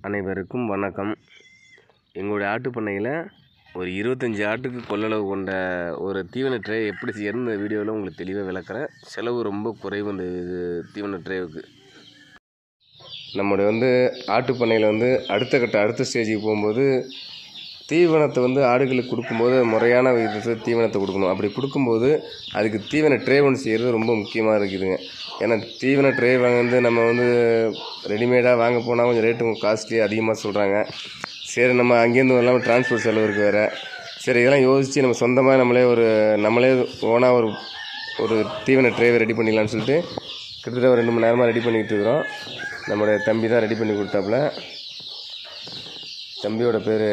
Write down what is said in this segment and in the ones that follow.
அனைவருக்கும் வணக்கம் எங்களுடைய ஆட்டு பண்ணையில் ஒரு இருபத்தஞ்சி ஆட்டுக்கு கொள்ளளவு கொண்ட ஒரு தீவன ட்ரே எப்படி செய்யறது இந்த வீடியோவில் உங்களுக்கு தெளிவாக விளக்குறேன் செலவு ரொம்ப குறைவு இந்த இது தீவன ட்ரேவுக்கு நம்முடைய வந்து ஆட்டு பண்ணையில் வந்து அடுத்த கட்ட அடுத்த ஸ்டேஜுக்கு போகும்போது தீவனத்தை வந்து ஆடுகளுக்கு கொடுக்கும்போது முறையான விதத்தில் தீவனத்தை கொடுக்கணும் அப்படி கொடுக்கும்போது அதுக்கு தீவன ட்ரே ஒன்று செய்கிறது ரொம்ப முக்கியமாக இருக்குதுங்க ஏன்னா தீவன ட்ரே வந்து நம்ம வந்து ரெடிமேடாக வாங்க போனால் கொஞ்சம் ரேட்டு காஸ்ட்லி அதிகமாக சொல்கிறாங்க சரி நம்ம அங்கேருந்து இல்லாமல் டிரான்ஸ்போர்ட் செலவு இருக்குது வேறு சரி இதெல்லாம் யோசித்து நம்ம சொந்தமாக நம்மளே ஒரு நம்மளே ஓனாக ஒரு ஒரு தீவன ட்ரேவை ரெடி பண்ணிடலாம்னு சொல்லிட்டு கிட்டத்தட்ட ஒரு ரெண்டு மணி நேரமாக ரெடி பண்ணிக்கிட்டு இருக்கிறோம் நம்மளுடைய தம்பி தான் ரெடி பண்ணி கொடுத்தாப்புல தம்பியோட பேர்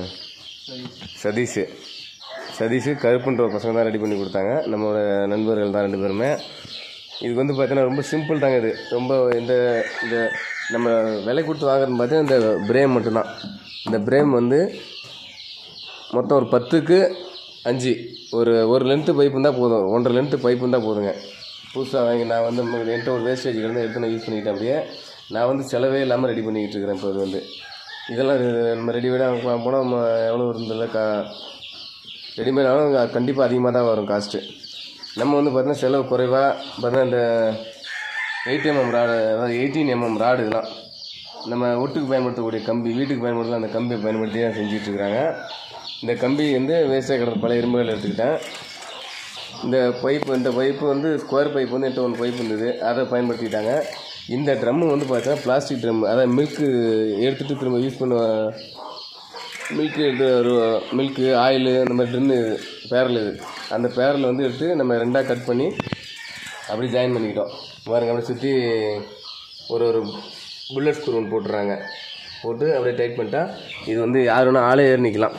சதீஷ் சதீஷ் கருப்புன்ற ஒரு பசங்க தான் ரெடி பண்ணி கொடுத்தாங்க நம்மளோட நண்பர்கள் தான் ரெண்டு பேருமே இதுக்கு வந்து பார்த்தீங்கன்னா ரொம்ப சிம்பிள் தாங்க இது ரொம்ப இந்த இந்த நம்ம விலை கொடுத்து வாங்குறது பார்த்தீங்கன்னா இந்த பிரேம் மட்டும்தான் இந்த பிரேம் வந்து மொத்தம் ஒரு பத்துக்கு அஞ்சு ஒரு ஒரு லென்த்து பைப்பு இருந்தால் போதும் ஒன்றரை லென்த்து பைப்பு இருந்தால் போதுங்க புதுசாக வாங்கி நான் வந்து என்கிட்ட ஒரு வேஸ்டேஜ்லேருந்து எடுத்து நான் யூஸ் பண்ணிக்கிட்டேன் அப்படியே நான் வந்து செலவே இல்லாமல் ரெடி பண்ணிக்கிட்டு இருக்கிறேன் இப்போ இது வந்து இதெல்லாம் இது நம்ம ரெடிமேடாக போனால் நம்ம எவ்வளோ இருந்ததில்ல கா ரெடிமேடாகவும் கண்டிப்பாக அதிகமாக தான் வரும் காஸ்ட்டு நம்ம வந்து பார்த்தீங்கன்னா செலவு குறைவாக பார்த்தீங்கன்னா இந்த எயிட் எம்எம் ராடு அதாவது எயிட்டீன் எம்எம் ராடு இதெல்லாம் நம்ம ஒட்டுக்கு பயன்படுத்தக்கூடிய கம்பி வீட்டுக்கு பயன்படுத்தலாம் அந்த கம்பியை பயன்படுத்தி தான் செஞ்சுட்டு இருக்கிறாங்க இந்த கம்பி வந்து வேஸ்ட்டாக கிடந்த பழைய இரும்புகள் எடுத்துக்கிட்டேன் இந்த பைப்பு இந்த பைப்பு வந்து ஸ்கொயர் பைப் வந்து என்கிட்ட ஒன்று பைப் இருந்தது அதை பயன்படுத்திட்டாங்க இந்த ட்ரம்மு வந்து பார்த்தீங்கன்னா பிளாஸ்டிக் ட்ரம் அதாவது மில்க்கு எடுத்துகிட்டு திரும்ப யூஸ் பண்ண மில்க்கு இது ஒரு மில்க்கு ஆயிலு அந்த மாதிரி ட்ரின்னு பேரல் இது அந்த பேரல் வந்து எடுத்து நம்ம ரெண்டாக கட் பண்ணி அப்படி ஜாயின் பண்ணிக்கிட்டோம் பாருங்க அப்படி சுற்றி ஒரு ஒரு புல்லட் ஸ்க்ரூ ஒன்று போட்டுறாங்க போட்டு அப்படியே டைட் பண்ணிட்டா இது வந்து யார் வேணால் ஆளே ஏறி நிற்கலாம்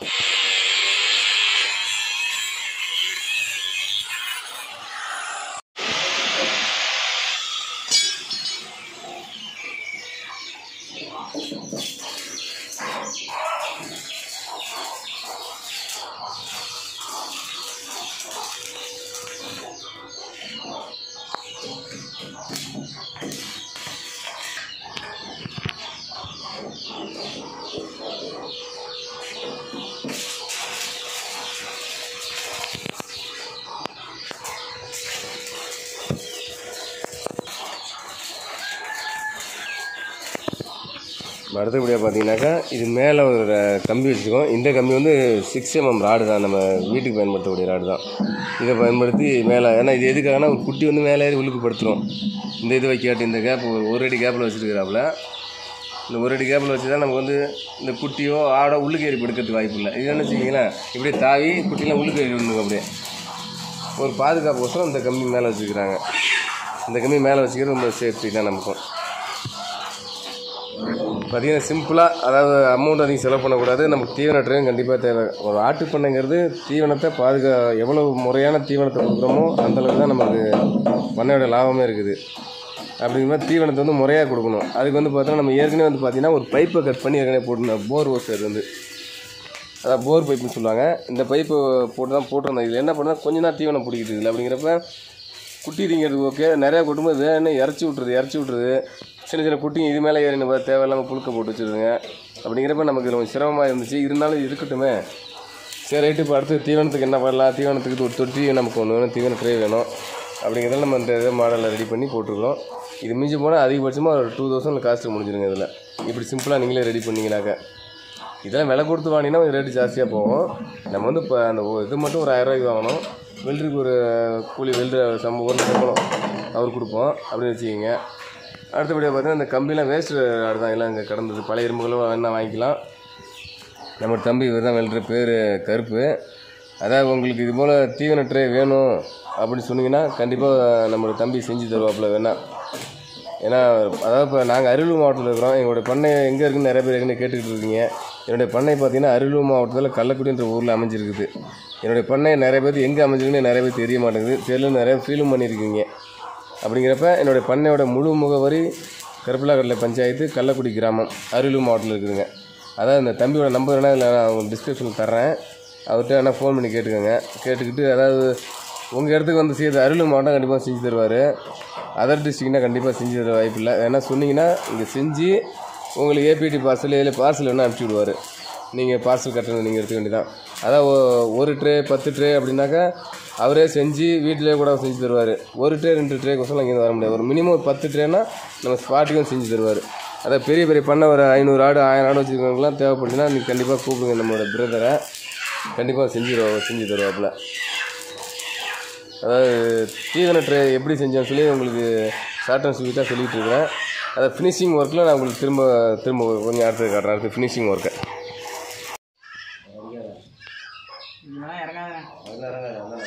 அடுத்தபடியாக பார்த்தீங்கன்னாக்கா இது மேலே ஒரு ர- கம்பி வச்சுருக்கோம் இந்த கம்பி வந்து சிக்ஸ் எம்எம் ராடு தான் நம்ம வீட்டுக்கு பயன்படுத்தக்கூடிய ராடு தான் இதை பயன்படுத்தி மேலே ஏன்னா இது எதுக்காகனா ஒரு குட்டி வந்து மேலே ஏறி உள்ளுக்கு படுத்துரும் இந்த இது வைக்காட்டி இந்த கேப் ஒரு அடி கேப்பில் வச்சுருக்கிறாப்புல இந்த ஒரு அடி கேப்பில் வச்சு தான் நமக்கு வந்து இந்த குட்டியோ ஆடோ உள்ளுக்கு ஏறி படுக்கிறதுக்கு வாய்ப்பு இல்லை இது என்ன செய்யுங்களேன் இப்படியே தாவி குட்டிலாம் உள்ளுக்கு ஏறி விழுந்துக்கும் அப்படியே ஒரு பாதுகாப்புக்கோசரம் இந்த கம்பி மேலே வச்சுக்கிறாங்க இந்த கம்பி மேலே வச்சுக்கிறது ரொம்ப சேஃப்டி தான் நமக்கும் பார்த்தீங்கன்னா சிம்பிளாக அதாவது அமௌண்ட் அதிகம் செலவு பண்ணக்கூடாது நமக்கு தீவன ட்ரெயின் கண்டிப்பாக தேவை ஒரு ஆட்டு பண்ணைங்கிறது தீவனத்தை பாதுகா எவ்வளவு முறையான தீவனத்தை கொடுக்குறோமோ அந்தளவுக்கு தான் நமக்கு பண்ணையோட லாபமே இருக்குது அப்படிங்கிற மாதிரி தீவனத்தை வந்து முறையாக கொடுக்கணும் அதுக்கு வந்து பார்த்தோன்னா நம்ம ஏற்கனவே வந்து பார்த்தீங்கன்னா ஒரு பைப்பை கட் பண்ணி ஏற்கனவே போட்டுருந்தோம் போர் ஓசர் வந்து அதான் போர் பைப்புன்னு சொல்லுவாங்க இந்த பைப்பு போட்டு தான் போட்டிருந்தோம் இதில் என்ன பண்ணால் கொஞ்சம் தான் தீவனம் பிடிக்கிட்டு இல்லை அப்படிங்கிறப்ப குட்டி திங்கிறது ஓகே நிறையா கொட்டும்போது வேணும் இறச்சி விட்ருது இறச்சி விட்ருது சின்ன சின்ன குட்டிங்க இது மேலே ஏறி நம்ம தேவையில்லாமல் புழுக்க போட்டு வச்சுருதுங்க அப்படிங்கிறப்ப நமக்கு இதுல கொஞ்சம் சிரமமாக இருந்துச்சு இருந்தாலும் இருக்கட்டுமே சரி ரைட்டு இப்போ அடுத்து தீவனத்துக்கு என்ன பண்ணலாம் தீவனத்துக்கு ஒரு தொட்டி நமக்கு ஒன்று வேணும் தீவன ட்ரே வேணும் அப்படிங்கிறதால நம்ம இந்த இதை மாடலில் ரெடி பண்ணி போட்டிருக்கோம் இது மிஞ்சி போனால் அதிகபட்சமாக ஒரு டூ தௌசண்ட் காஸ்ட்டு முடிஞ்சிருங்க இதில் இப்படி சிம்பிளாக நீங்களே ரெடி பண்ணீங்கனாக்க இதெல்லாம் விலை கொடுத்து வாங்கினீங்கன்னா கொஞ்சம் ரேட்டு ஜாஸ்தியாக போகும் நம்ம வந்து இப்போ அந்த ஒ- இது மட்டும் ஒரு ஆயிரரூவாய்க்கு வாங்கணும் வெல்டருக்கு ஒரு கூலி வெல்டர் சம்ப ஒரு சம்பளம் அவர் கொடுப்போம் அப்படின்னு வச்சுக்கிங்க அடுத்தபடியாக பார்த்தீங்கன்னா இந்த கம்பிலாம் வேஸ்ட் ஆடு தான் எல்லாம் இங்கே கிடந்தது பழைய இரும்புகளும் வேணால் வாங்கிக்கலாம் நம்ம தம்பி இவர் தான் வெல்ற பேர் கருப்பு அதாவது உங்களுக்கு இது போல் தீவன ட்ரே வேணும் அப்படின்னு சொன்னீங்கன்னா கண்டிப்பாக நம்மளோட தம்பி செஞ்சு தருவாப்புல வேணா ஏன்னா அதாவது இப்போ நாங்கள் அரியலூர் மாவட்டத்தில் இருக்கிறோம் எங்களுடைய பண்ணை எங்கே இருக்குன்னு நிறைய பேர் ஏற்கனவே கேட்டுக்கிட்டு இருக்கீங்க என்னுடைய பண்ணை பார்த்தீங்கன்னா அரியலூர் மாவட்டத்தில் கள்ளக்குடின்ற ஊரில் அமைஞ்சிருக்குது என்னுடைய பண்ணை நிறைய பேர் எங்கே அமைஞ்சிருக்குன்னு நிறைய பேர் தெரிய மாட்டேங்குது தெரியல நிறைய ஃபீலும் பண்ணியிருக்கீங்க அப்படிங்கிறப்ப என்னுடைய பண்ணையோட முழு முகவரி கருப்பிலாக்கடலை பஞ்சாயத்து கள்ளக்குடி கிராமம் அரியலூர் மாவட்டத்தில் இருக்குதுங்க அதாவது இந்த தம்பியோட நம்பர் வேணால் இதில் நான் டிஸ்கிரிப்ஷனில் தர்றேன் அவர்கிட்ட வேணால் ஃபோன் பண்ணி கேட்டுக்கோங்க கேட்டுக்கிட்டு அதாவது உங்கள் இடத்துக்கு வந்து செய்யறது அரியலூர் மாவட்டம் கண்டிப்பாக செஞ்சு தருவார் அதர் டிஸ்ட்ரிக்னா கண்டிப்பாக செஞ்சு தர வாய்ப்பு இல்லை ஏன்னா சொன்னீங்கன்னா இங்கே செஞ்சு உங்களுக்கு ஏபிடி பார்சல் இல்லை பார்சல் வேணால் அனுப்பிச்சி விடுவார் நீங்கள் பார்சல் கட்டணம் நீங்கள் எடுத்துக்க வேண்டியதான் அதான் ஒ- ஒரு ட்ரே பத்து ட்ரே அப்படின்னாக்கா அவரே செஞ்சு வீட்டிலே கூட செஞ்சு தருவார் ஒரு ட்ரே ரெண்டு ட்ரே கொசம் இங்கேருந்து வர முடியாது ஒரு மினிமம் ஒரு பத்து ட்ரேனா நம்ம ஸ்பாட்டுக்கும் செஞ்சு தருவார் அதான் பெரிய பெரிய பண்ண ஒரு ஐநூறு ஆடு ஆயிரம் ஆடு வச்சுருக்கவங்களாம் தேவைப்படுச்சுன்னா நீங்கள் கண்டிப்பாக கூப்பிடுங்க நம்மளோட பிரதரை கண்டிப்பாக செஞ்சு தருவா- செஞ்சு தருவாப்புல அதாவது தீவன ட்ரே எப்படி செஞ்சேன்னு சொல்லி உங்களுக்கு ஷார்ட் அண்ட் ஸ்வீட்டாக சொல்லிகிட்டு இருக்கிறேன் அதை ஃபினிஷிங் ஒர்க்கில் நான் உங்களுக்கு திரும்ப திரும்ப கொஞ்சம் அடுத்து காட்டுறேன் அடுத்து ஃபினிஷிங் ஒர்க்கை இதெல்லாம் இறங்காத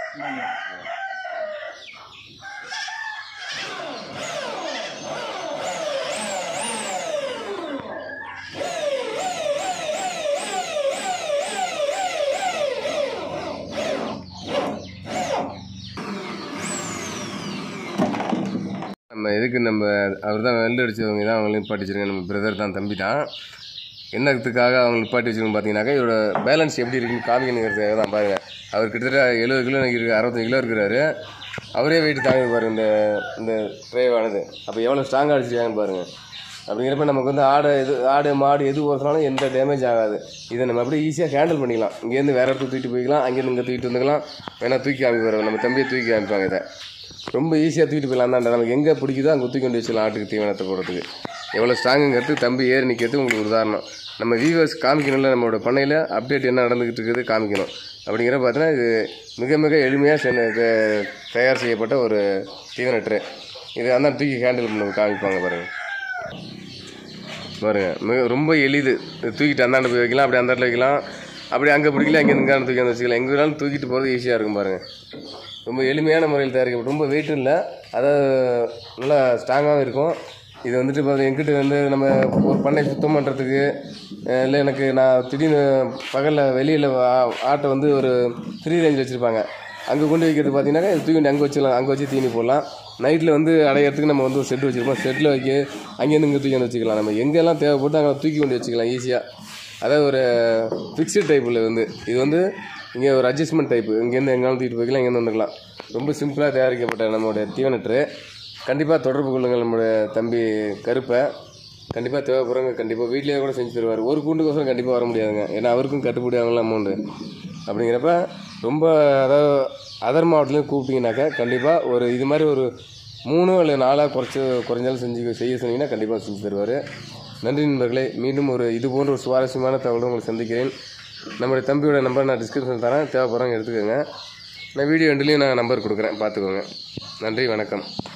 நம்ம எதுக்கு நம்ம அவர் தான் வெள்ளை அடிச்சவங்க தான் அவங்களையும் நிப்பாட்டி வச்சிருக்காங்க நம்ம பிரதர் தான் தம்பி தான் என்னத்துக்காக அவங்க நிப்பாட்டி வச்சிருக்கோம் பார்த்தீங்கன்னாக்கா இதோட பேலன்ஸ் எப்படி இருக்குன்னு காமிக்கணுங்கிறதுக்காக தான் பாருங்க அவர் கிட்டத்தட்ட எழுபது கிலோ இருக்கு அறுபத்தஞ்சு கிலோ இருக்கிறாரு அவரே வெயிட் தாங்கி பாருங்க இந்த இந்த ட்ரேவானது அப்போ எவ்வளோ ஸ்ட்ராங்காக அடிச்சிருக்காங்கன்னு பாருங்க அப்படிங்கிறப்ப நமக்கு வந்து ஆடு எது ஆடு மாடு எது ஓசினாலும் எந்த டேமேஜ் ஆகாது இதை நம்ம அப்படியே ஈஸியாக ஹேண்டில் பண்ணிக்கலாம் இங்கேருந்து வேற இடத்துக்கு தூக்கிட்டு போய்க்கலாம் அங்கேருந்து இங்கே தூக்கிட்டு வந்துக்கலாம் வேணா தூக்கி காமிப்பாரு நம்ம தம்பியை தூக்கி காமிப்பாங்க இதை ரொம்ப ஈஸியாக தூக்கிட்டு போயிடலாம் தான் நமக்கு எங்கே பிடிக்குதோ அங்கே தூக்கி கொண்டு வச்சுக்கலாம் ஆட்டுக்கு தீவனத்தை போடுறதுக்கு எவ்வளோ ஸ்ட்ராங்குங்கிறது தம்பி ஏறி நிற்கிறது உங்களுக்கு உதாரணம் நம்ம வியூவர்ஸ் காமிக்கணும்ல நம்மளோட பண்ணையில் அப்டேட் என்ன நடந்துக்கிட்டு இருக்குது காமிக்கணும் அப்படிங்கிற பார்த்தீங்கன்னா இது மிக மிக எளிமையாக சென்ன- இது தயார் செய்யப்பட்ட ஒரு தீவன ட்ரே இது அந்த தூக்கி ஹேண்டில் பண்ணி காமிப்பாங்க பாருங்கள் பாருங்க மிக ரொம்ப எளிது இது தூக்கிட்டு அந்தாண்ட போய் வைக்கலாம் அப்படி அந்த இடத்துல வைக்கலாம் அப்படி அங்கே பிடிக்கல அங்கே இங்கே தூக்கி வந்து வச்சுக்கலாம் எங்கே வேணாலும் தூக்கிட்டு போகிறது ஈஸியாக இருக்கும் பாருங்க ரொம்ப எளிமையான முறையில் தயாரிக்கப்படும் ரொம்ப வெயிட்டும் இல்லை அதாவது நல்லா ஸ்ட்ராங்காகவும் இருக்கும் இது வந்துட்டு இப்போ எங்கிட்ட வந்து நம்ம ஒரு பண்ணை சுத்தம் பண்ணுறதுக்கு இல்லை எனக்கு நான் திடீர்னு பகலில் வெளியில் ஆட்டை வந்து ஒரு ஃப்ரீ ரேஞ்ச் வச்சுருப்பாங்க அங்கே கொண்டு வைக்கிறது பார்த்தீங்கன்னா இது தூக்கி அங்கே வச்சுக்கலாம் அங்கே வச்சு தீனி போடலாம் நைட்டில் வந்து அடையிறதுக்கு நம்ம வந்து ஒரு செட்டு வச்சுருப்போம் செட்டில் வைக்க அங்கேருந்து இங்கே தூக்கி வந்து வச்சுக்கலாம் நம்ம எங்கெல்லாம் தேவைப்பட்டு அங்கே தூக்கி கொண்டு வச்சுக்கலாம் ஈஸியாக அதாவது ஒரு ஃபிக்ஸ்டு டைப்பில் வந்து இது வந்து இங்கே ஒரு அட்ஜஸ்ட்மெண்ட் டைப்பு இங்கேருந்து எங்கேனாலும் தூக்கிட்டு போய்க்கலாம் இங்கேருந்து வந்துக்கலாம் ரொம்ப சிம்பிளாக தயாரிக்கப்பட்ட நம்மளுடைய தீவனற்று கண்டிப்பாக தொடர்பு கொள்ளுங்கள் நம்மளுடைய தம்பி கருப்பை கண்டிப்பாக தேவைப்படுறவங்க கண்டிப்பாக வீட்லேயே கூட செஞ்சு தருவார் ஒரு கூண்டுக்கோசரம் கண்டிப்பாக வர முடியாதுங்க ஏன்னா அவருக்கும் கட்டுப்படி ஆகலாம் அமௌண்ட்டு அப்படிங்கிறப்ப ரொம்ப அதாவது அதர் மாவட்டத்துலேயும் கூப்பிட்டீங்கன்னாக்கா கண்டிப்பாக ஒரு இது மாதிரி ஒரு மூணு இல்லை நாலாக குறைச்சி குறைஞ்சாலும் செஞ்சு செய்ய சொன்னீங்கன்னா கண்டிப்பாக செஞ்சு தருவார் நன்றி நண்பர்களே மீண்டும் ஒரு இது போன்ற ஒரு சுவாரஸ்யமான தகவலும் உங்களை சந்திக்கிறேன் நம்மளுடைய தம்பியோட நம்பர் நான் டிஸ்கிரிப்ஷன் தரேன் தேவைப்படுறவங்க எடுத்துக்கோங்க நான் வீடியோ எண்டுலேயும் நான் நம்பர் கொடுக்குறேன் பார்த்துக்கோங்க நன்றி வணக்கம்